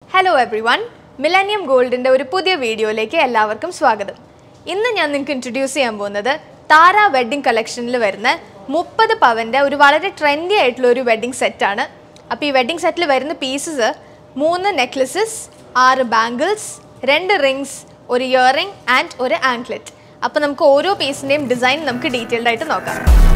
hello every one മിലനിയം ഗോൾഡിൻ്റെ ഒരു പുതിയ വീഡിയോയിലേക്ക് എല്ലാവർക്കും സ്വാഗതം ഇന്ന് ഞാൻ നിങ്ങൾക്ക് ഇൻട്രൊഡ്യൂസ് ചെയ്യാൻ പോകുന്നത് താര വെഡ്ഡിംഗ് കളക്ഷനിൽ വരുന്ന മുപ്പത് പവൻ്റെ ഒരു വളരെ ട്രെൻഡി ആയിട്ടുള്ള ഒരു വെഡ്ഡിംഗ് സെറ്റാണ് അപ്പോൾ ഈ വെഡ്ഡിംഗ് സെറ്റിൽ വരുന്ന പീസസ് മൂന്ന് നെക്ലസസ് ആറ് ബാംഗിൾസ് രണ്ട് റിങ്സ് ഒരു ഇയറിംഗ് ആൻഡ് ഒരു ആങ്ക്ലെറ്റ് അപ്പോൾ നമുക്ക് ഓരോ പീസിൻ്റെയും ഡിസൈൻ നമുക്ക് ഡീറ്റെയിൽഡ് ആയിട്ട് നോക്കാം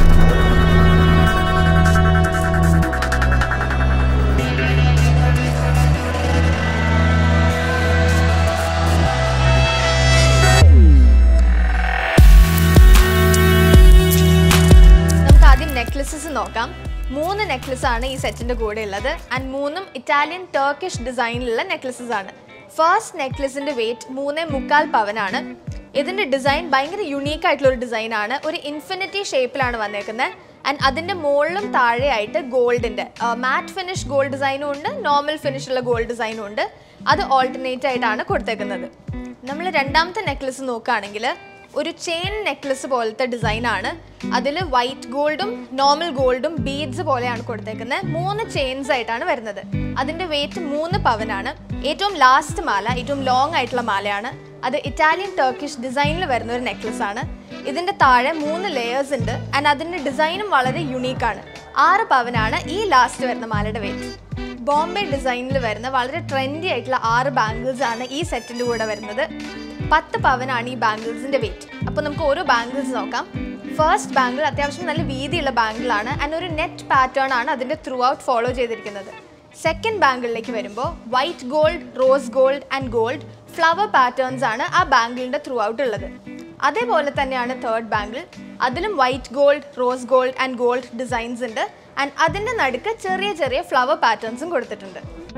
നമുക്ക് ആദ്യം നെക്ലസസ് നോക്കാം മൂന്ന് നെക്ലസ് ആണ് ഈ സെറ്റിന്റെ കൂടെ ഉള്ളത് ആൻഡ് മൂന്നും ഇറ്റാലിയൻ ടർക്കിഷ് ഡിസൈനിലുള്ള നെക്ലസസ് ആണ് ഫസ്റ്റ് നെക്ലസിന്റെ വെയിറ്റ് മൂന്നേ മുക്കാൽ പവനാണ് ഇതിന്റെ ഡിസൈൻ ഭയങ്കര യുണീക്ക് ആയിട്ടുള്ള ഒരു ഡിസൈൻ ആണ് ഒരു ഇൻഫിനിറ്റി ഷേപ്പിലാണ് വന്നേക്കുന്നത് ആൻഡ് അതിന്റെ മുകളിലും താഴെയായിട്ട് ഗോൾഡിന്റെ മാറ്റ് ഫിനിഷ് ഗോൾഡ് ഡിസൈനും ഉണ്ട് നോർമൽ ഫിനിഷ് ഉള്ള ഗോൾഡ് ഡിസൈനും ഉണ്ട് അത് ഓൾട്ടർനേറ്റ് ആയിട്ടാണ് കൊടുത്തേക്കുന്നത് നമ്മൾ രണ്ടാമത്തെ നെക്ലസ് നോക്കുകയാണെങ്കിൽ ഒരു ചെയിൻ നെക്ലസ് പോലത്തെ ഡിസൈൻ ആണ് അതിൽ വൈറ്റ് ഗോൾഡും നോർമൽ ഗോൾഡും ബീഡ്സ് പോലെയാണ് കൊടുത്തേക്കുന്നത് മൂന്ന് ചെയിൻസ് ആയിട്ടാണ് വരുന്നത് അതിന്റെ വെയിറ്റ് മൂന്ന് പവനാണ് ഏറ്റവും ലാസ്റ്റ് മാല ഏറ്റവും ലോങ് ആയിട്ടുള്ള മാലയാണ് അത് ഇറ്റാലിയൻ ടർക്കിഷ് ഡിസൈനിൽ വരുന്ന ഒരു നെക്ലസ് ആണ് ഇതിന്റെ താഴെ മൂന്ന് ലെയേഴ്സ് ഉണ്ട് ആൻഡ് അതിന്റെ ഡിസൈനും വളരെ യുണീക്ക് ആണ് ആറ് പവനാണ് ഈ ലാസ്റ്റ് വരുന്ന മാലയുടെ വെയിറ്റ് ബോംബെ ഡിസൈനിൽ വരുന്ന വളരെ ട്രെൻഡി ആയിട്ടുള്ള ആറ് ബാംഗിൾസ് ആണ് ഈ സെറ്റിന്റെ കൂടെ വരുന്നത് പത്ത് പവനാണ് ഈ ബാംഗിൾസിന്റെ വെയിറ്റ് അപ്പോൾ നമുക്ക് ഓരോ ബാംഗിൾസ് നോക്കാം ഫസ്റ്റ് ബാംഗിൾ അത്യാവശ്യം നല്ല വീതിയുള്ള ബാംഗിളാണ് ആൻഡ് ഒരു നെറ്റ് പാറ്റേൺ ആണ് അതിന്റെ ത്രൂ ഔട്ട് ഫോളോ ചെയ്തിരിക്കുന്നത് സെക്കൻഡ് ബാംഗിളിലേക്ക് വരുമ്പോൾ white gold rose gold and gold flower patterns ആണ് ആ ബാംഗിളിന്റെ ത്രൂ ഔട്ട് ഉള്ളത് അതേപോലെ തന്നെയാണ് തേർഡ് ബാംഗിൾ അതിലും white gold rose gold and gold designs ഉണ്ട് ആൻഡ് അതിൻ്റെ നടുക്ക് ചെറിയ ചെറിയ ഫ്ലവർ പാറ്റേൺസും കൊടുത്തിട്ടുണ്ട്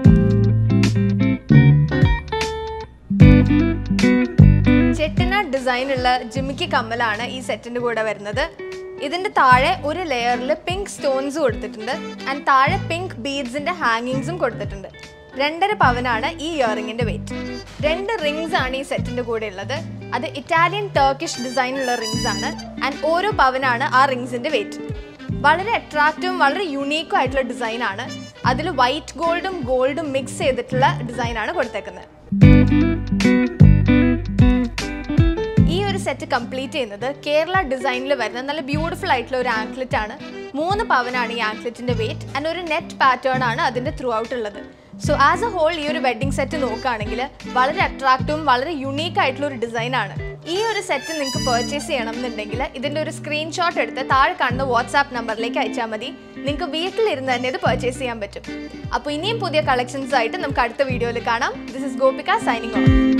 ചെട്ടിനാട് ഡിസൈനുള്ള ജിമിക്കി കമ്മലാണ് ഈ സെറ്റിന്റെ കൂടെ വരുന്നത് ഇതിന്റെ താഴെ ഒരു ലെയറിൽ പിങ്ക് സ്റ്റോൺസ് കൊടുത്തിട്ടുണ്ട് ആൻഡ് താഴെ പിങ്ക് ബീഡ്സിന്റെ ഹാങ്ങിങ്സും കൊടുത്തിട്ടുണ്ട് രണ്ടര പവനാണ് ഈ ഇയറിംഗിന്റെ വെയിറ്റ് രണ്ട് റിങ്സ് ആണ് ഈ സെറ്റിന്റെ കൂടെ ഉള്ളത് അത് ഇറ്റാലിയൻ ടർക്കിഷ് ഡിസൈനുള്ള റിങ്സ് ആണ് ആൻഡ് ഓരോ പവനാണ് ആ റിങ്സിന്റെ വെയിറ്റ് വളരെ അട്രാക്റ്റീവും വളരെ യുണീക്കും ആയിട്ടുള്ള ഡിസൈൻ ആണ് അതിൽ വൈറ്റ് ഗോൾഡും ഗോൾഡും മിക്സ് ചെയ്തിട്ടുള്ള ഡിസൈൻ ആണ് കൊടുത്തേക്കുന്നത് ഈ ഒരു സെറ്റ് കംപ്ലീറ്റ് ചെയ്യുന്നത് കേരള ഡിസൈനിൽ വരുന്ന നല്ല ബ്യൂട്ടിഫുൾ ആയിട്ടുള്ള ഒരു ആങ്ക്ലെറ്റ് ആണ് മൂന്ന് പവനാണ് ഈ ആങ്ക്ലെറ്റിന്റെ വെയിറ്റ് ആൻഡ് ഒരു നെറ്റ് പാറ്റേൺ ആണ് അതിന്റെ ത്രൂ ഔട്ട് ഉള്ളത് സോ ആസ് എ ഹോൾ ഈ ഒരു വെഡ്ഡിംഗ് സെറ്റ് നോക്കുകയാണെങ്കിൽ വളരെ അട്രാക്റ്റീവും വളരെ യുണീക്ക് ആയിട്ടുള്ള ഒരു ഡിസൈൻ ആണ് ഈ ഒരു സെറ്റ് നിങ്ങൾക്ക് പർച്ചേസ് ചെയ്യണം എന്നുണ്ടെങ്കിൽ ഇതിന്റെ ഒരു സ്ക്രീൻഷോട്ട് എടുത്ത് താഴെ കാണുന്ന വാട്സാപ്പ് നമ്പറിലേക്ക് അയച്ചാൽ മതി നിങ്ങൾക്ക് വീട്ടിലിരുന്ന് തന്നെ ഇത് പർച്ചേസ് ചെയ്യാൻ പറ്റും അപ്പോൾ ഇനിയും പുതിയ കളക്ഷൻസ് ആയിട്ട് നമുക്ക് അടുത്ത വീഡിയോയിൽ കാണാം this is Gopika signing on